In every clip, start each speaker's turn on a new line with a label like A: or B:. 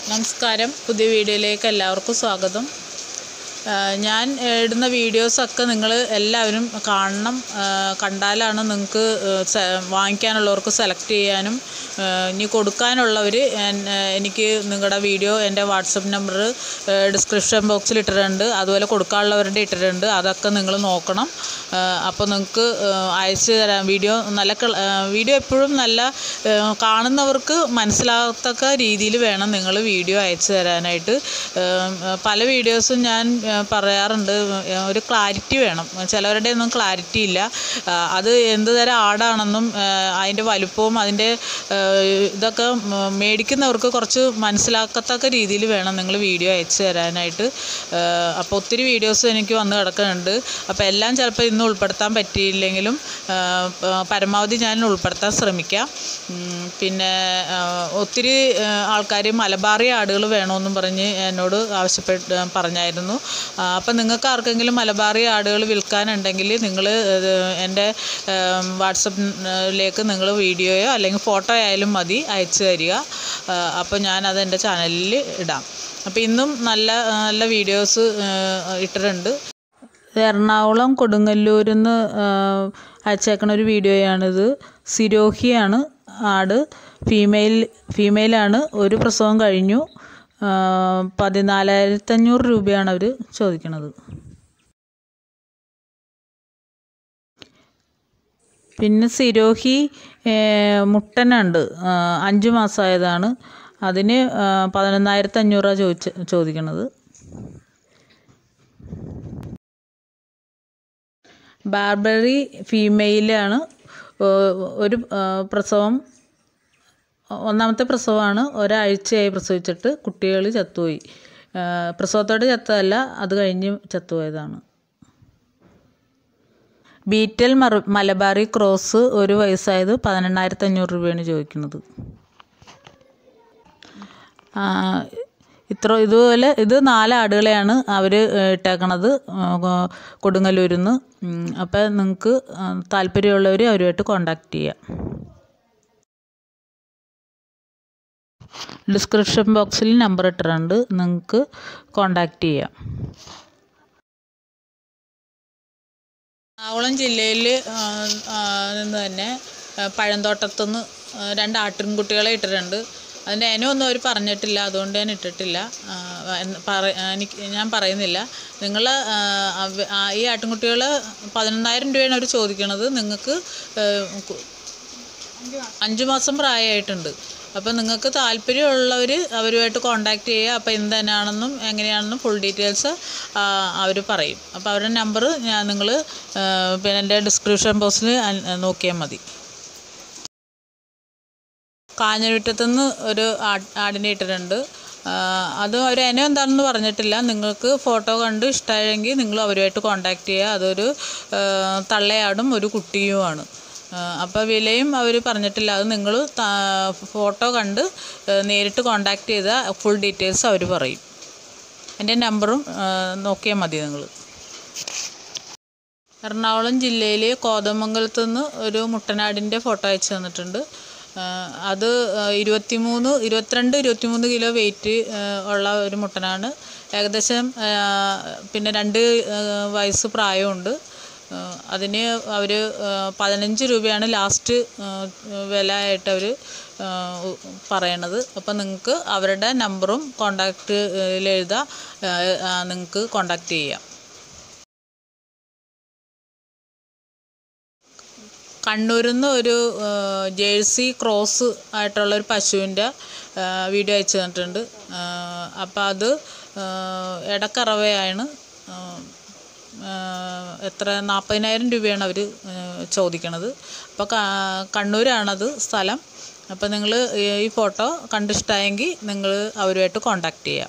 A: നമസ്കാരം പുതിയ വീഡിയോയിലേക്ക് എല്ലാവർക്കും സ്വാഗതം ആ, ഞാൻ ഇടുന്ന വീഡിയോസൊക്കെ നിങ്ങൾ എല്ലാവരും കാണണം ആ, കണ്ടാലാണ് നിങ്ങൾക്ക് വാങ്ങിക്കാനുള്ളവർക്ക് സെലക്ട് ചെയ്യാനും ആ, ഇനി കൊടുക്കാനുള്ളവർ എനിക്ക് നിങ്ങളുടെ വീഡിയോ എൻ്റെ വാട്സപ്പ് നമ്പർ ഡിസ്ക്രിപ്ഷൻ ബോക്സിൽ ഇട്ടിട്ടുണ്ട് അതുപോലെ കൊടുക്കാനുള്ളവരുടെ ഇട്ടിട്ടുണ്ട് അതൊക്കെ നിങ്ങൾ നോക്കണം അപ്പോൾ നിങ്ങൾക്ക് അയച്ചു തരാം വീഡിയോ നല്ല കള- ആ, വീഡിയോ എപ്പോഴും നല്ല ആ, കാണുന്നവർക്ക് മനസ്സിലാകത്തക്ക രീതിയിൽ വേണം നിങ്ങൾ വീഡിയോ അയച്ചു തരാനായിട്ട് ആ, പല വീഡിയോസും ഞാൻ ആ, പറയാറുണ്ട് ആ, ഒരു ക്ലാരിറ്റി വേണം ചിലവരുടെ ഒന്നും ക്ലാരിറ്റി ഇല്ല ആ, അത് എന്ത് തരം ആടാണെന്നും ആ, അതിൻ്റെ വലുപ്പവും അതിൻ്റെ ആ, ഇതൊക്കെ മ- മേടിക്കുന്നവർക്ക് കുറച്ച് മനസ്സിലാക്കത്തക്ക രീതിയിൽ വേണം നിങ്ങൾ വീഡിയോ അയച്ചു തരാനായിട്ട് അപ്പോൾ ഒത്തിരി വീഡിയോസ് എനിക്ക് വന്ന് കിടക്കുന്നുണ്ട് അപ്പോൾ എല്ലാം ചിലപ്പോൾ ഇന്ന് ഉൾപ്പെടുത്താൻ പറ്റിയില്ലെങ്കിലും ആ, പ- പരമാവധി ഞാൻ ഉൾപ്പെടുത്താൻ ശ്രമിക്കാം ഉം, പിന്നെ ആ, ഒത്തിരി ആൾക്കാർ മലബാറി ആടുകൾ വേണമെന്നും പറഞ്ഞ് എന്നോട് ആവശ്യപ്പെട്ട് പറഞ്ഞായിരുന്നു അപ്പം നിങ്ങൾക്ക് ആർക്കെങ്കിലും മലബാറി ആടുകൾ വിൽക്കാനുണ്ടെങ്കിൽ നിങ്ങൾ എൻ്റെ വാട്സപ്പിലേക്ക് നിങ്ങൾ വീഡിയോയോ അല്ലെങ്കിൽ ഫോട്ടോ ആയാലും മതി അയച്ചു തരിക അപ്പോൾ ഞാനത് എൻ്റെ ചാനലിൽ ഇടാം അപ്പോൾ ഇന്നും നല്ല നല്ല വീഡിയോസ് ഇട്ടിട്ടുണ്ട് ഇത് എറണാകുളം കൊടുങ്ങല്ലൂരിൽ നിന്ന് അയച്ചേക്കണ ഒരു വീഡിയോയാണിത് സിരോഹിയാണ് ആട് ഫീമെയിൽ ഫീമെയിലാണ് ഒരു പ്രസവം കഴിഞ്ഞു ആ, പതിനാലായിരത്തഞ്ഞൂറ് രൂപയാണ് അവർ ചോദിക്കണത് പിന്നെ സിരോഹി ഏ, മുട്ടനുണ്ട് ആ, അഞ്ച് മാസമായതാണ് അതിന് ആ, പതിനൊന്നായിരത്തി അഞ്ഞൂറാണ് ചോദിച്ച് ചോദിക്കണത് ബാർബറി ഫീമെയിലാണ് ഒരു ആ, പ്രസവം ഒന്നാമത്തെ പ്രസവമാണ് ഒരാഴ്ചയായി പ്രസവിച്ചിട്ട് കുട്ടികൾ ചത്തുപോയി ആ, പ്രസവത്തോടെ ചത്തതല്ല അത് കഴിഞ്ഞ് ചത്തുപോയതാണ് ബീറ്റൽ മറ മലബാറി ക്രോസ് ഒരു വയസ്സായത് പതിനെണ്ണായിരത്തി അഞ്ഞൂറ് രൂപയാണ് ചോദിക്കുന്നത് ആ, ഇത്ര ഇതുപോലെ ഇത് നാല് ആടുകളെയാണ് അവർ ഇട്ടേക്കണത് കൊടുങ്ങല്ലൂരിൽ നിന്ന് അപ്പോൾ നിങ്ങൾക്ക് താല്പര്യമുള്ളവർ അവരുമായിട്ട് കോണ്ടാക്ട് ചെയ്യാം ഡിസ്ക്രിപ്ഷൻ ബോക്സിൽ നമ്പർ ഇട്ടിട്ടുണ്ട് നിങ്ങൾക്ക് കോണ്ടാക്ട് ചെയ്യാം എറണാകുളം ജില്ലയിൽ നിന്ന് തന്നെ ആ, പഴന്തോട്ടത്തുനിന്ന് ആ, രണ്ട് ആട്ടിൻകുട്ടികളെ ഇട്ടിട്ടുണ്ട് അതിൻ്റെ ഇനമൊന്നും അവർ പറഞ്ഞിട്ടില്ല അതുകൊണ്ട് ഞാൻ ഇട്ടിട്ടില്ല ആ, എന്ന് പറ എനിക്ക് ഞാൻ പറയുന്നില്ല നിങ്ങൾ ഈ ആട്ടിൻകുട്ടികൾ പതിനൊന്നായിരം രൂപയാണ് അവർ ചോദിക്കണത് നിങ്ങൾക്ക് അഞ്ച് മാസം പ്രായമായിട്ടുണ്ട് അപ്പോൾ നിങ്ങൾക്ക് താല്പര്യമുള്ളവർ അവരുമായിട്ട് കോണ്ടാക്ട് ചെയ്യുക അപ്പോൾ എന്തിനാണെന്നും എങ്ങനെയാണെന്നും ഫുൾ ഡീറ്റെയിൽസ് അവർ പറയും അപ്പോൾ അവരുടെ നമ്പർ ഞാൻ നിങ്ങൾ പിന്നെ എൻ്റെ ഡിസ്ക്രിപ്ഷൻ ബോക്സിൽ നോക്കിയാൽ മതി കാഞ്ഞിരവിറ്റത്തുനിന്ന് ഒരു ആട് ആടിനെ ഇട്ടിട്ടുണ്ട് ആ, അത് അവർ എന്നെ എന്താണെന്ന് പറഞ്ഞിട്ടില്ല നിങ്ങൾക്ക് ഫോട്ടോ കണ്ട് ഇഷ്ടമായെങ്കിൽ നിങ്ങൾ അവരുമായിട്ട് കോണ്ടാക്ട് ചെയ്യുക അതൊരു ആ, തള്ളയാടും ഒരു കുട്ടിയുമാണ് അപ്പോൾ വിലയും അവർ പറഞ്ഞിട്ടില്ല അത് നിങ്ങൾ ഫോട്ടോ കണ്ട് ആ, നേരിട്ട് കോണ്ടാക്ട് ചെയ്താൽ ഫുൾ ഡീറ്റെയിൽസ് അവർ പറയും എൻ്റെ നമ്പറും നോക്കിയാൽ മതി നിങ്ങൾ എറണാകുളം ജില്ലയിൽ കോതമംഗലത്ത് നിന്ന് ഒരു മുട്ടനാടിൻ്റെ ഫോട്ടോ അയച്ചു തന്നിട്ടുണ്ട് ആ, അത് ഇരുപത്തിമൂന്ന് ഇരുപത്തിരണ്ട് ഇരുപത്തിമൂന്ന് കിലോ വെയിറ്റ് ഉള്ള ഒരു മുട്ടനാണ് ഏകദേശം ആ, പിന്നെ രണ്ട് ആ, വയസ്സ് പ്രായമുണ്ട് ആ, അതിന് അവർ പതിനഞ്ച് രൂപയാണ് ലാസ്റ്റ് വില ആയിട്ട് അവർ പറയണത് അപ്പോൾ നിങ്ങൾക്ക് അവരുടെ നമ്പറും കോണ്ടാക്റ്റിൽ എഴുതാം നിങ്ങൾക്ക് കോണ്ടാക്ട് ചെയ്യാം കണ്ണൂരിൽ നിന്ന് ഒരു ആ, ജേഴ്സി ക്രോസ് ആയിട്ടുള്ള ഒരു പശുവിൻ്റെ ആ, വീഡിയോ അയച്ചു തന്നിട്ടുണ്ട് അപ്പോൾ അത് ആ, ഇടക്കറവയാണ് ആ, ആ, എത്ര നാൽപ്പതിനായിരം രൂപയാണ് അവർ ചോദിക്കണത് അപ്പോൾ കണ്ണൂരാണത് സ്ഥലം അപ്പോൾ നിങ്ങൾ ഈ ഫോട്ടോ കണ്ടിഷ്ടമായെങ്കിൽ നിങ്ങൾ അവരുമായിട്ട് കോണ്ടാക്ട് ചെയ്യാം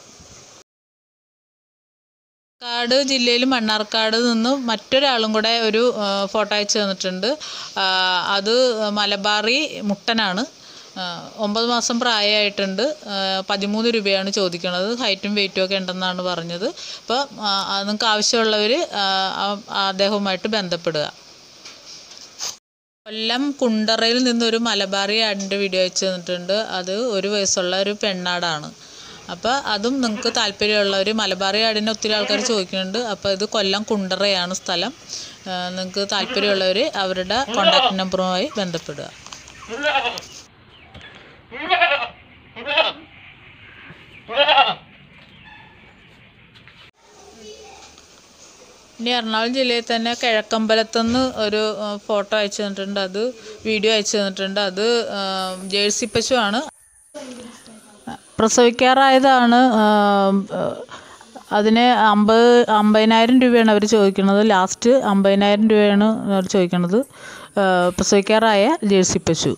A: കാട് ജില്ലയിൽ മണ്ണാർക്കാട് നിന്ന് മറ്റൊരാളും കൂടെ ഒരു ആ, ഫോട്ടോ അയച്ചു തന്നിട്ടുണ്ട് ആ, അത് മലബാറി മുട്ടനാണ് ആ, ഒമ്പത് മാസം പ്രായമായിട്ടുണ്ട് ആ, പതിമൂന്ന് രൂപയാണ് ചോദിക്കുന്നത് ഹൈറ്റും വെയിറ്റും ഒക്കെ ഉണ്ടെന്നാണ് പറഞ്ഞത് അപ്പോൾ നിങ്ങൾക്ക് ആവശ്യമുള്ളവർ അദ്ദേഹവുമായിട്ട് ബന്ധപ്പെടുക കൊല്ലം കുണ്ടറയിൽ നിന്നൊരു മലബാറി ആടിൻ്റെ വീഡിയോ അയച്ചു തന്നിട്ടുണ്ട് അത് ഒരു വയസ്സുള്ള ഒരു പെണ്ണാടാണ് അപ്പോൾ അതും നിങ്ങൾക്ക് താല്പര്യമുള്ളവർ മലബാറി ആടിനെ ഒത്തിരി ആൾക്കാർ ചോദിക്കുന്നുണ്ട് അപ്പോൾ ഇത് കൊല്ലം കുണ്ടറയാണ് സ്ഥലം നിങ്ങൾക്ക് താല്പര്യമുള്ളവർ അവരുടെ കോൺടാക്ട് നമ്പറുമായി ബന്ധപ്പെടുക ഇനി എറണാകുളം ജില്ലയിൽ തന്നെ കിഴക്കമ്പലത്തുനിന്ന് ഒരു ആ, ഫോട്ടോ അയച്ചു തന്നിട്ടുണ്ട് അത് വീഡിയോ അയച്ചു തന്നിട്ടുണ്ട് അത് ആ, ജേഴ്സി പശുവാണ് പ്രസവിക്കാറായതാണ് ആ, ആ, അതിന് അമ്പത് അമ്പതിനായിരം രൂപയാണ് അവർ ചോദിക്കുന്നത് ലാസ്റ്റ് അമ്പതിനായിരം രൂപയാണ് അവർ ചോദിക്കുന്നത് ആ, പ്രസവിക്കാറായ ജേഴ്സി പശു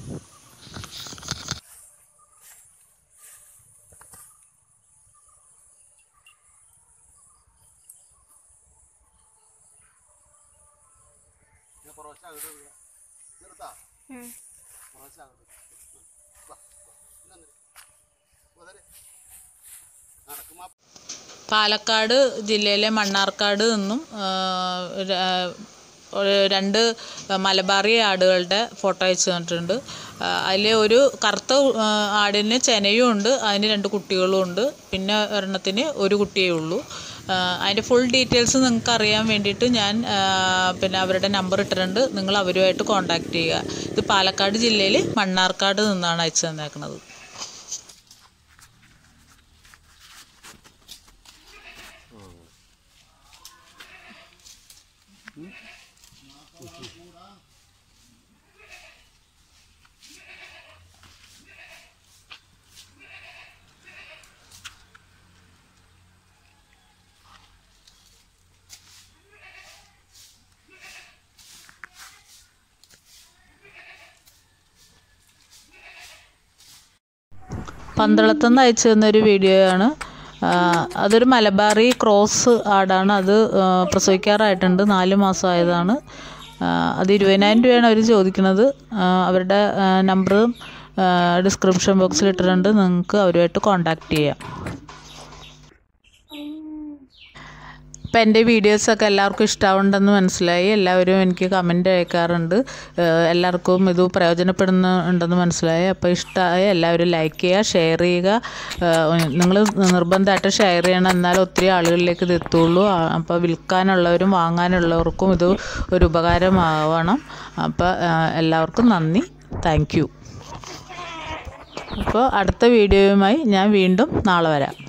A: പാലക്കാട് ജില്ലയിലെ മണ്ണാർക്കാട് നിന്നും ആ, ര- ഒരു രണ്ട് മലബാറി ആടുകളുടെ ഫോട്ടോ അയച്ചു തന്നിട്ടുണ്ട് അതിൽ ഒരു കറുത്ത ആ, ആടിന് ചെനയും ഉണ്ട് അതിന് രണ്ട് കുട്ടികളും ഉണ്ട് പിന്നെ ഒരെണ്ണത്തിന് ഒരു കുട്ടിയേ ഉള്ളൂ ആ, അതിൻ്റെ ഫുൾ ഡീറ്റെയിൽസ് നിങ്ങൾക്ക് അറിയാൻ വേണ്ടിയിട്ട് ഞാൻ ആ, പിന്നെ അവരുടെ നമ്പർ ഇട്ടിട്ടുണ്ട് നിങ്ങൾ അവരുമായിട്ട് കോൺടാക്റ്റ് ചെയ്യുക ഇത് പാലക്കാട് ജില്ലയിൽ മണ്ണാർക്കാട് നിന്നാണ് അയച്ചു തന്നേക്കുന്നത് പന്തളത്തുനിന്ന് അയച്ചു തന്നൊരു വീഡിയോയാണ് ആ, അതൊരു മലബാറി ക്രോസ് ആടാണ് അത് ആ, പ്രസവിക്കാറായിട്ടുണ്ട് നാല് മാസം ആയതാണ് ആ, അത് ഇരുപതിനായിരം രൂപയാണ് അവർ ചോദിക്കുന്നത് ആ, അവരുടെ നമ്പർ ഡിസ്ക്രിപ്ഷൻ ബോക്സിൽ ഇട്ടിട്ടുണ്ട് നിങ്ങൾക്ക് അവരുമായിട്ട് കോൺടാക്റ്റ് ചെയ്യാം ഇപ്പം എൻ്റെ വീഡിയോസൊക്കെ എല്ലാവർക്കും ഇഷ്ടമാവുണ്ടെന്ന് മനസ്സിലായി എല്ലാവരും എനിക്ക് കമൻ്റ് അയക്കാറുണ്ട് ഏഹ് എല്ലാവർക്കും ഇത് പ്രയോജനപ്പെടുന്നുണ്ടെന്ന് മനസ്സിലായി അപ്പോൾ ഇഷ്ടമായ എല്ലാവരും ലൈക്ക് ചെയ്യുക ഷെയർ ചെയ്യുക നിങ്ങൾ നിർബന്ധമായിട്ട് ഷെയർ ചെയ്യണം എന്നാലും ഒത്തിരി ആളുകളിലേക്ക് ഇത് എത്തുള്ളൂ ആ, അപ്പോൾ വിൽക്കാനുള്ളവരും വാങ്ങാനുള്ളവർക്കും ഇത് ഒരു ഉപകാരമാവണം അപ്പോൾ എല്ലാവർക്കും നന്ദി താങ്ക് യു അപ്പോൾ അടുത്ത വീഡിയോയുമായി ഞാൻ വീണ്ടും നാളെ വരാം